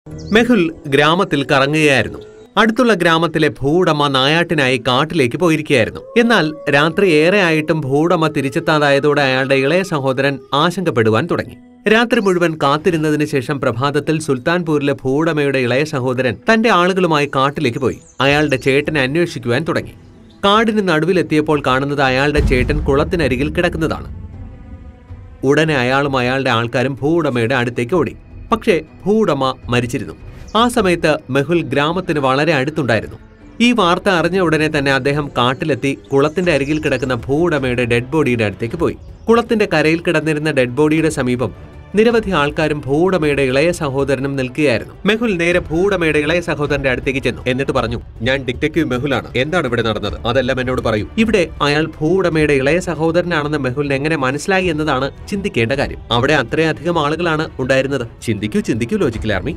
മെഹുൽ ഗ്രാമത്തിൽ കറങ്ങുകയായിരുന്നു അടുത്തുള്ള ഗ്രാമത്തിലെ ഭൂടമ്മ നായാട്ടിനായി കാട്ടിലേക്ക് പോയിരിക്കുകയായിരുന്നു എന്നാൽ രാത്രി ഏറെ ആയിട്ടും ഭൂടമ്മ തിരിച്ചെത്താതായതോടെ അയാളുടെ ഇളയ സഹോദരൻ ആശങ്കപ്പെടുവാൻ തുടങ്ങി രാത്രി മുഴുവൻ കാത്തിരുന്നതിന് ശേഷം പ്രഭാതത്തിൽ സുൽത്താൻപൂരിലെ ഭൂടമ്മയുടെ ഇളയ സഹോദരൻ തന്റെ ആളുകളുമായി കാട്ടിലേക്ക് പോയി അയാളുടെ ചേട്ടനെ അന്വേഷിക്കുവാൻ തുടങ്ങി കാടിന് നടുവിലെത്തിയപ്പോൾ കാണുന്നത് അയാളുടെ ചേട്ടൻ കുളത്തിനരികിൽ കിടക്കുന്നതാണ് ഉടനെ അയാളും അയാളുടെ ആൾക്കാരും ഭൂവുടമയുടെ അടുത്തേക്ക് ഓടി പക്ഷേ ഭൂവുടമ മരിച്ചിരുന്നു ആ സമയത്ത് മെഹുൽ ഗ്രാമത്തിന് വളരെ അടുത്തുണ്ടായിരുന്നു ഈ വാർത്ത അറിഞ്ഞ ഉടനെ തന്നെ അദ്ദേഹം കാട്ടിലെത്തി കുളത്തിന്റെ അരികിൽ കിടക്കുന്ന ഭൂവുടമയുടെ ഡെഡ് ബോഡിയുടെ അടുത്തേക്ക് പോയി കുളത്തിന്റെ കരയിൽ കിടന്നിരുന്ന ഡെഡ് ബോഡിയുടെ സമീപം നിരവധി ആൾക്കാരും ഭൂവുടമയുടെ ഇളയ സഹോദരനും നിൽക്കുകയായിരുന്നു മെഹുൽ നേരെ ഭൂവുടമയുടെ ഇളയ സഹോദരന്റെ അടുത്തേക്ക് ചെന്നു എന്നിട്ട് പറഞ്ഞു ഞാൻ ഡിറ്റക്റ്റീവ് മെഹുലാണ് എന്താണ് ഇവിടെ നടന്നത് അതെല്ലാം എന്നോട് പറയൂ ഇവിടെ അയാൾ ഭൂവുടമയുടെ ഇളയ സഹോദരനാണെന്ന് മെഹുലിന് എങ്ങനെ മനസ്സിലായി എന്നതാണ് ചിന്തിക്കേണ്ട കാര്യം അവിടെ അത്രയധികം ആളുകളാണ് ഉണ്ടായിരുന്നത് ചിന്തിക്കൂ ചിന്തിക്കൂ ലോജിക്കൽ ആർമി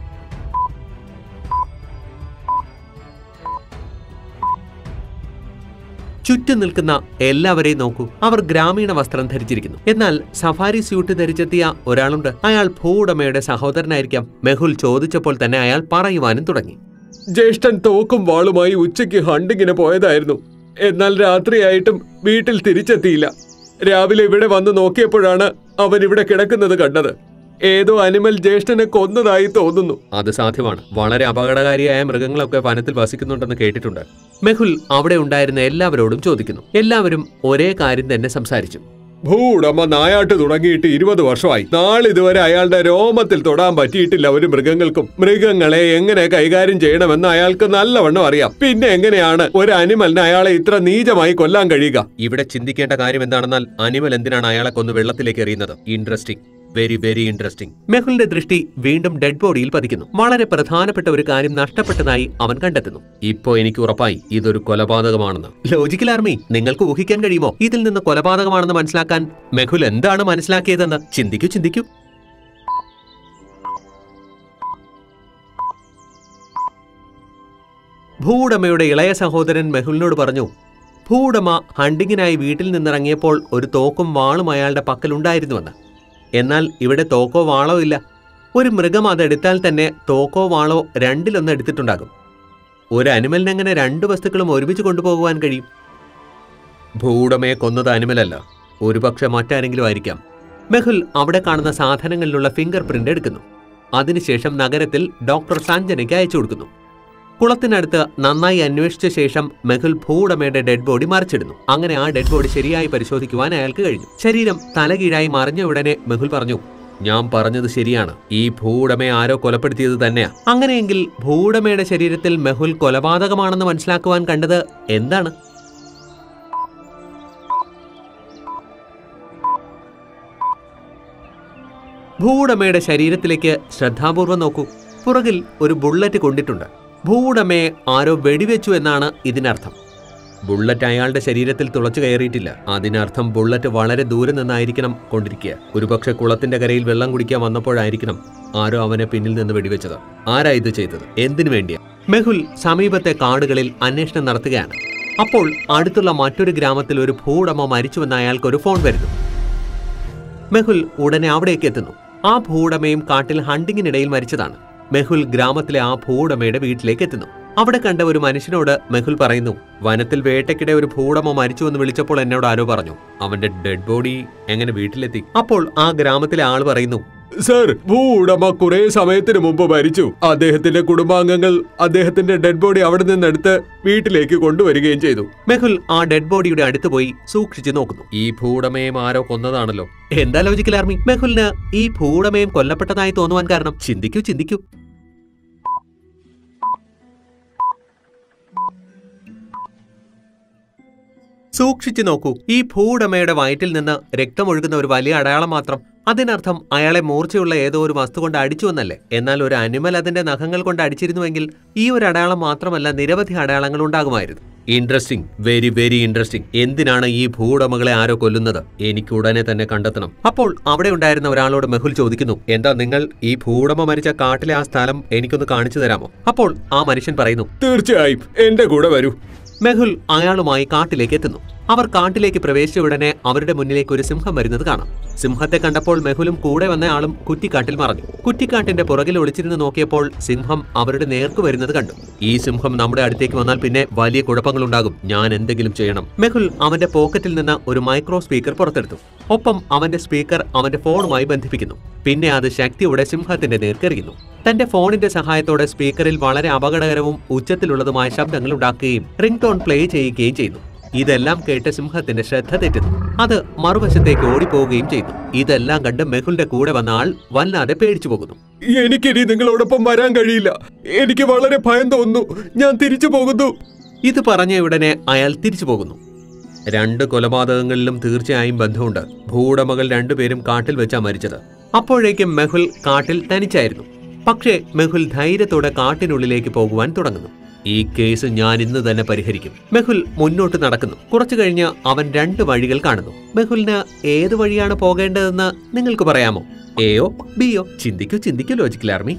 ചുറ്റും നിൽക്കുന്ന എല്ലാവരെയും നോക്കൂ അവർ ഗ്രാമീണ വസ്ത്രം ധരിച്ചിരിക്കുന്നു എന്നാൽ സഫാരി സ്യൂട്ട് ധരിച്ചെത്തിയ ഒരാളുണ്ട് അയാൾ ഭൂവുടമയുടെ സഹോദരനായിരിക്കാം മെഹുൽ ചോദിച്ചപ്പോൾ തന്നെ അയാൾ പറയുവാനും തുടങ്ങി ജ്യേഷ്ഠൻ തോക്കും വാളുമായി ഉച്ചയ്ക്ക് ഹണ്ടിങ്ങിന് പോയതായിരുന്നു എന്നാൽ രാത്രിയായിട്ടും വീട്ടിൽ തിരിച്ചെത്തിയില്ല രാവിലെ ഇവിടെ വന്ന് നോക്കിയപ്പോഴാണ് അവൻ ഇവിടെ കിടക്കുന്നത് കണ്ടത് ഏതോ അനിമൽ ജ്യേഷ്ഠനെ കൊന്നതായി തോന്നുന്നു അത് സാധ്യമാണ് വളരെ അപകടകാരിയായ മൃഗങ്ങളൊക്കെ വനത്തിൽ വസിക്കുന്നുണ്ടെന്ന് കേട്ടിട്ടുണ്ട് മെഹുൽ അവിടെ ഉണ്ടായിരുന്ന എല്ലാവരോടും ചോദിക്കുന്നു എല്ലാവരും ഒരേ കാര്യം തന്നെ സംസാരിച്ചു ഭൂടമ്മ നായാട്ട് തുടങ്ങിയിട്ട് ഇരുപത് വർഷമായി നാളിതുവരെ അയാളുടെ രോമത്തിൽ തൊടാൻ പറ്റിയിട്ടില്ല ഒരു മൃഗങ്ങൾക്കും മൃഗങ്ങളെ എങ്ങനെ കൈകാര്യം ചെയ്യണമെന്ന് അയാൾക്ക് നല്ലവണ്ണം അറിയാം പിന്നെ എങ്ങനെയാണ് ഒരു അനിമലിനെ അയാളെ ഇത്ര നീചമായി കൊല്ലാൻ കഴിയുക ഇവിടെ ചിന്തിക്കേണ്ട കാര്യം എന്താണെന്നാൽ അനിമൽ എന്തിനാണ് അയാളെ കൊന്ന് വെള്ളത്തിലേക്ക് എറിയുന്നത് ഇൻട്രസ്റ്റിംഗ് വെരി വെരി ഇൻട്രസ്റ്റിംഗ് മെഹുലിന്റെ ദൃഷ്ടി വീണ്ടും ഡെഡ് ബോഡിയിൽ പതിക്കുന്നു വളരെ പ്രധാനപ്പെട്ട ഒരു കാര്യം നഷ്ടപ്പെട്ടതായി അവൻ കണ്ടെത്തുന്നു ഇപ്പോ എനിക്ക് ഉറപ്പായി ഇതൊരു കൊലപാതകമാണെന്ന് ലോജിക്കൽ ആർമി നിങ്ങൾക്ക് ഊഹിക്കാൻ കഴിയുമോ ഇതിൽ നിന്ന് കൊലപാതകമാണെന്ന് മനസ്സിലാക്കാൻ മെഹുൽ എന്താണ് മനസ്സിലാക്കിയതെന്ന് ചിന്തിക്കൂ ചിന്തിക്കൂ ഭൂവുടമയുടെ ഇളയ സഹോദരൻ മെഹുലിനോട് പറഞ്ഞു ഭൂവുടമ ഹണ്ടിങ്ങിനായി വീട്ടിൽ നിന്നിറങ്ങിയപ്പോൾ ഒരു തോക്കും വാളും അയാളുടെ പക്കലുണ്ടായിരുന്നുവെന്ന് എന്നാൽ ഇവിടെ തോക്കോ വാളോ ഇല്ല ഒരു മൃഗം അതെടുത്താൽ തന്നെ തോക്കോ വാളോ രണ്ടിലൊന്ന് എടുത്തിട്ടുണ്ടാകും ഒരു അനിമലിന് എങ്ങനെ രണ്ട് വസ്തുക്കളും ഒരുമിച്ച് കൊണ്ടുപോകുവാൻ കഴിയും ഭൂവുടമയെ കൊന്നത് അനിമലല്ല ഒരുപക്ഷെ മറ്റാരെങ്കിലും ആയിരിക്കാം മെഹുൽ അവിടെ കാണുന്ന സാധനങ്ങളിലുള്ള ഫിംഗർ പ്രിന്റ് എടുക്കുന്നു അതിനുശേഷം നഗരത്തിൽ ഡോക്ടർ സഞ്ജനയ്ക്ക് അയച്ചു കൊടുക്കുന്നു കുളത്തിനടുത്ത് നന്നായി അന്വേഷിച്ച ശേഷം മെഹുൽ ഭൂവുടമയുടെ ഡെഡ് ബോഡി മറിച്ചിടുന്നു അങ്ങനെ ആ ഡെഡ് ബോഡി ശരിയായി പരിശോധിക്കുവാൻ അയാൾക്ക് കഴിഞ്ഞു ശരീരം തലകീഴായി മറിഞ്ഞ ഉടനെ മെഹുൽ പറഞ്ഞു ഞാൻ പറഞ്ഞത് ശരിയാണ് ഈ ഭൂവുടമയെ ആരോ കൊലപ്പെടുത്തിയത് തന്നെയാ അങ്ങനെയെങ്കിൽ ഭൂവുടമയുടെ ശരീരത്തിൽ മെഹുൽ കൊലപാതകമാണെന്ന് മനസ്സിലാക്കുവാൻ കണ്ടത് എന്താണ് ഭൂവുടമയുടെ ശരീരത്തിലേക്ക് ശ്രദ്ധാപൂർവം നോക്കൂ പുറകിൽ ഒരു ബുള്ളറ്റ് കൊണ്ടിട്ടുണ്ട് ഭൂവുടമയെ ആരോ വെടിവെച്ചു എന്നാണ് ഇതിനർത്ഥം ബുള്ളറ്റ് അയാളുടെ ശരീരത്തിൽ തുളച്ചു കയറിയിട്ടില്ല അതിനർത്ഥം ബുള്ളറ്റ് വളരെ ദൂരെ നിന്നായിരിക്കണം കൊണ്ടിരിക്കുക ഒരുപക്ഷെ കുളത്തിന്റെ കരയിൽ വെള്ളം കുടിക്കാൻ വന്നപ്പോഴായിരിക്കണം ആരോ അവനെ പിന്നിൽ നിന്ന് വെടിവെച്ചത് ആരാ ഇത് ചെയ്തത് എന്തിനു വേണ്ടിയാ മെഹുൽ സമീപത്തെ കാടുകളിൽ അന്വേഷണം നടത്തുകയാണ് അപ്പോൾ അടുത്തുള്ള മറ്റൊരു ഗ്രാമത്തിൽ ഒരു ഭൂവുടമ മരിച്ചുവെന്ന് അയാൾക്ക് ഒരു ഫോൺ വരുന്നു മെഹുൽ ഉടനെ അവിടേക്ക് എത്തുന്നു ആ ഭൂവുടമയും കാട്ടിൽ ഹണ്ടിങ്ങിനിടയിൽ മരിച്ചതാണ് മെഹുൽ ഗ്രാമത്തിലെ ആ ഭൂവുടമയുടെ വീട്ടിലേക്ക് എത്തുന്നു അവിടെ കണ്ട ഒരു മനുഷ്യനോട് മെഹുൽ പറയുന്നു വനത്തിൽ വേട്ടയ്ക്കിടെ ഒരു ഭൂവുടമ മരിച്ചുവെന്ന് വിളിച്ചപ്പോൾ എന്നോട് ആരോ പറഞ്ഞു അവന്റെ ഡെഡ് ബോഡി എങ്ങനെ വീട്ടിലെത്തി അപ്പോൾ ആ ഗ്രാമത്തിലെ ആൾ പറയുന്നു സർ ഭൂവുടമ കുറെ സമയത്തിന് മുമ്പ് മരിച്ചു അദ്ദേഹത്തിന്റെ കുടുംബാംഗങ്ങൾ അദ്ദേഹത്തിന്റെ ഡെഡ് ബോഡി അവിടെ നിന്നെടുത്ത് വീട്ടിലേക്ക് കൊണ്ടുവരികയും ചെയ്തു മെഹുൽ ആ ഡെഡ് ബോഡിയുടെ അടുത്ത് പോയി സൂക്ഷിച്ചു നോക്കുന്നു ഈ ഭൂവുടമയും ആരോ കൊന്നതാണല്ലോ എന്താ ലോജിക്കൽ ആർമി മെഹുലിന് ഈ ഭൂവുടമയും കൊല്ലപ്പെട്ടതായി തോന്നുവാൻ കാരണം ചിന്തിക്കൂ ചിന്തിക്കൂ സൂക്ഷിച്ചു നോക്കൂ ഈ ഭൂവുടമയുടെ വയറ്റിൽ നിന്ന് രക്തമൊഴുകുന്ന ഒരു വലിയ അടയാളം മാത്രം അതിനർത്ഥം അയാളെ മൂർച്ചയുള്ള ഏതോ ഒരു വസ്തു കൊണ്ട് അടിച്ചു എന്നല്ലേ എന്നാൽ ഒരു അനിമൽ അതിന്റെ നഖങ്ങൾ കൊണ്ട് അടിച്ചിരുന്നുവെങ്കിൽ ഈ ഒരു അടയാളം മാത്രമല്ല നിരവധി അടയാളങ്ങൾ ഉണ്ടാകുമായിരുന്നു ഇൻട്രസ്റ്റിംഗ് വെരി വെരി ഇൻട്രസ്റ്റിംഗ് എന്തിനാണ് ഈ ഭൂവുടമകളെ ആരോ കൊല്ലുന്നത് എനിക്ക് ഉടനെ തന്നെ കണ്ടെത്തണം അപ്പോൾ അവിടെ ഉണ്ടായിരുന്ന ഒരാളോട് മെഹുൽ ചോദിക്കുന്നു എന്താ നിങ്ങൾ ഈ ഭൂവുടമ മരിച്ച കാട്ടിലെ ആ സ്ഥലം എനിക്കൊന്ന് കാണിച്ചു തരാമോ അപ്പോൾ ആ മനുഷ്യൻ പറയുന്നു തീർച്ചയായും എന്റെ കൂടെ വരൂ മെഹുൽ അയാളുമായി കാട്ടിലേക്ക് എത്തുന്നു അവർ കാട്ടിലേക്ക് പ്രവേശിച്ച ഉടനെ അവരുടെ മുന്നിലേക്ക് ഒരു സിംഹം വരുന്നത് കാണാം സിംഹത്തെ കണ്ടപ്പോൾ മെഹുലും കൂടെ വന്ന ആളും കുറ്റിക്കാട്ടിൽ മറഞ്ഞു കുറ്റിക്കാട്ടിന്റെ പുറകിൽ ഒളിച്ചിരുന്ന് നോക്കിയപ്പോൾ സിംഹം അവരുടെ നേർക്ക് വരുന്നത് കണ്ടു ഈ സിംഹം നമ്മുടെ അടുത്തേക്ക് വന്നാൽ പിന്നെ വലിയ കുഴപ്പങ്ങളുണ്ടാകും ഞാൻ എന്തെങ്കിലും ചെയ്യണം മെഹുൽ അവന്റെ പോക്കറ്റിൽ നിന്ന് ഒരു മൈക്രോ സ്പീക്കർ പുറത്തെടുത്തു ഒപ്പം അവന്റെ സ്പീക്കർ അവന്റെ ഫോണുമായി ബന്ധിപ്പിക്കുന്നു പിന്നെ അത് ശക്തിയോടെ സിംഹത്തിന്റെ നേർക്കെറിയുന്നു തന്റെ ഫോണിന്റെ സഹായത്തോടെ സ്പീക്കറിൽ വളരെ അപകടകരവും ഉച്ചത്തിലുള്ളതുമായ ശബ്ദങ്ങൾ ഉണ്ടാക്കുകയും റിംഗ് ടോൺ പ്ലേ ചെയ്യുകയും ചെയ്യുന്നു ഇതെല്ലാം കേട്ട് സിംഹത്തിന്റെ ശ്രദ്ധ തെറ്റുന്നു അത് മറുവശത്തേക്ക് ഓടിപ്പോവുകയും ചെയ്തു ഇതെല്ലാം കണ്ട് മെഹുലിന്റെ കൂടെ വന്ന ആൾ വല്ലാതെ പേടിച്ചു പോകുന്നു എനിക്കിനി നിങ്ങളോടൊപ്പം വരാൻ കഴിയില്ല എനിക്ക് വളരെ ഭയം തോന്നുന്നു ഞാൻ തിരിച്ചു പോകുന്നു ഇത് പറഞ്ഞ ഉടനെ അയാൾ തിരിച്ചു പോകുന്നു രണ്ട് കൊലപാതകങ്ങളിലും തീർച്ചയായും ബന്ധമുണ്ട് ഭൂവുടമകൾ രണ്ടുപേരും കാട്ടിൽ വെച്ചാ മരിച്ചത് അപ്പോഴേക്കും മെഹുൽ കാട്ടിൽ തനിച്ചായിരുന്നു പക്ഷേ മെഹുൽ ധൈര്യത്തോടെ കാട്ടിനുള്ളിലേക്ക് പോകുവാൻ തുടങ്ങുന്നു ഈ കേസ് ഞാൻ ഇന്ന് തന്നെ പരിഹരിക്കും മെഹുൽ മുന്നോട്ട് നടക്കുന്നു കുറച്ചു കഴിഞ്ഞ് അവൻ രണ്ട് വഴികൾ കാണുന്നു മെഹുലിന് ഏത് വഴിയാണ് പോകേണ്ടതെന്ന് നിങ്ങൾക്ക് പറയാമോ എയോ ബിയോ ചിന്തിക്കൂ ചിന്തിക്കൂ ലോജിക്കൽ ആർമി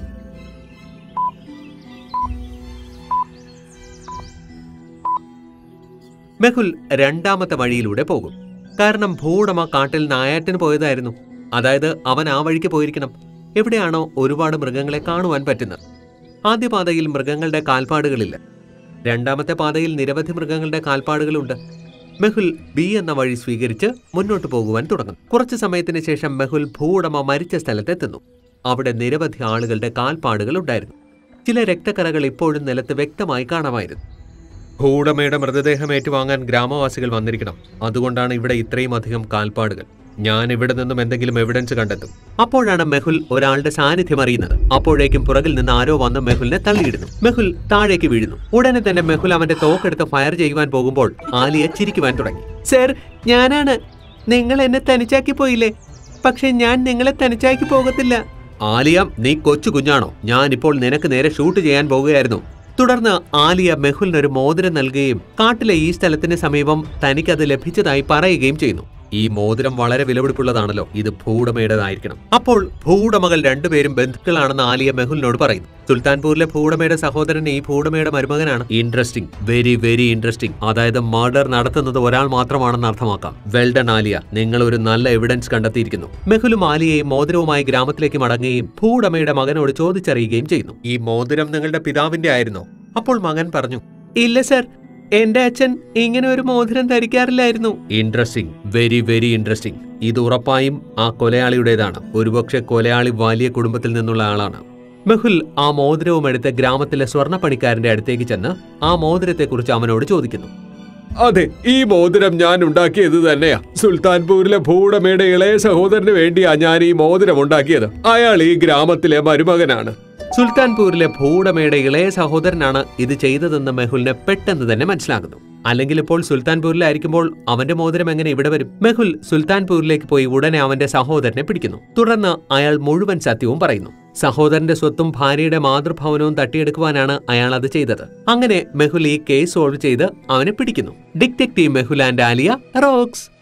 മെഹുൽ രണ്ടാമത്തെ വഴിയിലൂടെ പോകും കാരണം ഭൂവുടമ കാട്ടിൽ നായാട്ടിന് പോയതായിരുന്നു അതായത് അവൻ ആ വഴിക്ക് പോയിരിക്കണം എവിടെയാണോ ഒരുപാട് മൃഗങ്ങളെ കാണുവാൻ പറ്റുന്നത് ആദ്യ പാതയിൽ മൃഗങ്ങളുടെ കാൽപ്പാടുകളില്ല രണ്ടാമത്തെ പാതയിൽ നിരവധി മൃഗങ്ങളുടെ കാൽപ്പാടുകളുണ്ട് മെഹുൽ ബി എന്ന വഴി സ്വീകരിച്ച് മുന്നോട്ട് പോകുവാൻ തുടങ്ങും കുറച്ചു സമയത്തിന് ശേഷം മെഹുൽ ഭൂവുടമ മരിച്ച സ്ഥലത്തെത്തുന്നു അവിടെ നിരവധി ആളുകളുടെ കാൽപ്പാടുകൾ ഉണ്ടായിരുന്നു ചില രക്തക്കറകൾ ഇപ്പോഴും നിലത്ത് വ്യക്തമായി കാണാമായിരുന്നു ഭൂവുടമയുടെ മൃതദേഹം ഏറ്റുവാങ്ങാൻ ഗ്രാമവാസികൾ വന്നിരിക്കണം അതുകൊണ്ടാണ് ഇവിടെ ഇത്രയും അധികം കാൽപ്പാടുകൾ ഞാൻ ഇവിടെ നിന്നും എന്തെങ്കിലും എവിഡൻസ് കണ്ടെത്തും അപ്പോഴാണ് മെഹുൽ ഒരാളുടെ സാന്നിധ്യം അറിയുന്നത് അപ്പോഴേക്കും പുറകിൽ നിന്ന് ആരോ വന്ന് മെഹുലിനെ തള്ളിയിടുന്നു മെഹുൽ താഴേക്ക് വീഴുന്നു ഉടനെ തന്നെ മെഹുൽ അവന്റെ തോക്കെടുത്ത് ഫയർ ചെയ്യുവാൻ പോകുമ്പോൾ ആലിയ ചിരിക്കുവാൻ തുടങ്ങി സർ ഞാനാണ് നിങ്ങൾ എന്നെ തനിച്ചാക്കി പോയില്ലേ പക്ഷെ ഞാൻ നിങ്ങളെ തനിച്ചാക്കി പോകത്തില്ല ആലിയ നീ കൊച്ചു കുഞ്ഞാണോ ഞാൻ ഇപ്പോൾ നിനക്ക് നേരെ ഷൂട്ട് ചെയ്യാൻ പോകുകയായിരുന്നു തുടർന്ന് ആലിയ മെഹുലിന് ഒരു മോതിരം നൽകുകയും കാട്ടിലെ ഈ സ്ഥലത്തിന് സമീപം തനിക്കത് ലഭിച്ചതായി പറയുകയും ചെയ്യുന്നു ഈ മോതിരം വളരെ വിലപിടിപ്പുള്ളതാണല്ലോ ഇത് ഭൂവുടമയുടേതായിരിക്കണം അപ്പോൾ ഭൂവുടമകൾ രണ്ടുപേരും ബന്ധുക്കളാണെന്ന് ആലിയ മെഹുലിനോട് പറയുന്നു സുൽത്താൻപൂരിലെ ഭൂവുടമയുടെ സഹോദരൻ ഈ ഭൂവുടമയുടെ മരുമകനാണ് ഇൻട്രസ്റ്റിംഗ് വെരി വെരി ഇൻട്രസ്റ്റിംഗ് അതായത് മർഡർ നടത്തുന്നത് ഒരാൾ മാത്രമാണെന്ന് അർത്ഥമാക്കാം വെൽഡൺ ആലിയ നിങ്ങൾ ഒരു നല്ല എവിഡൻസ് കണ്ടെത്തിയിരിക്കുന്നു മെഹുലും ആലിയയും മോതിരവുമായി ഗ്രാമത്തിലേക്ക് മടങ്ങുകയും ഭൂവുടമയുടെ മകനോട് ചോദിച്ചറിയുകയും ചെയ്യുന്നു ഈ മോതിരം നിങ്ങളുടെ പിതാവിന്റെ ആയിരുന്നോ അപ്പോൾ മകൻ പറഞ്ഞു ഇല്ല സർ എന്റെ അച്ഛൻ ഇങ്ങനെ ഒരു മോതിരം ധരിക്കാറില്ലായിരുന്നു ഇൻട്രസ്റ്റിംഗ് വെരി വെരി ഇൻട്രസ്റ്റിംഗ് ഇത് ഉറപ്പായും ആ കൊലയാളിയുടേതാണ് ഒരുപക്ഷെ കൊലയാളി വലിയ കുടുംബത്തിൽ നിന്നുള്ള ആളാണ് മെഹുൽ ആ മോതിരവും എടുത്ത് ഗ്രാമത്തിലെ സ്വർണ്ണപ്പണിക്കാരന്റെ അടുത്തേക്ക് ചെന്ന് ആ മോതിരത്തെക്കുറിച്ച് അവനോട് ചോദിക്കുന്നു അതെ ഈ മോതിരം ഞാൻ ഉണ്ടാക്കിയത് തന്നെയാ സുൽത്താൻപൂരിലെ ഭൂവുടമയുടെ ഇളയ സഹോദരന് വേണ്ടിയാ ഞാൻ ഈ മോതിരം ഉണ്ടാക്കിയത് അയാൾ ഈ ഗ്രാമത്തിലെ മരുമകനാണ് സുൽത്താൻപൂരിലെ ഭൂവുടമയുടെ ഇളയ സഹോദരനാണ് ഇത് ചെയ്തതെന്ന് മെഹുലിന് പെട്ടെന്ന് തന്നെ മനസ്സിലാകുന്നു അല്ലെങ്കിൽ ഇപ്പോൾ സുൽത്താൻപൂരിലായിരിക്കുമ്പോൾ അവന്റെ മോതിരം എങ്ങനെ ഇവിടെ വരും മെഹുൽ സുൽത്താൻപൂരിലേക്ക് പോയി ഉടനെ അവന്റെ സഹോദരനെ പിടിക്കുന്നു തുടർന്ന് അയാൾ മുഴുവൻ സത്യവും പറയുന്നു സഹോദരന്റെ സ്വത്തും ഭാര്യയുടെ മാതൃഭവനവും തട്ടിയെടുക്കുവാനാണ് അയാൾ അത് ചെയ്തത് അങ്ങനെ മെഹുൽ ഈ കേസ് സോൾവ് ചെയ്ത് അവനെ പിടിക്കുന്നു detective Mehul and Alia rocks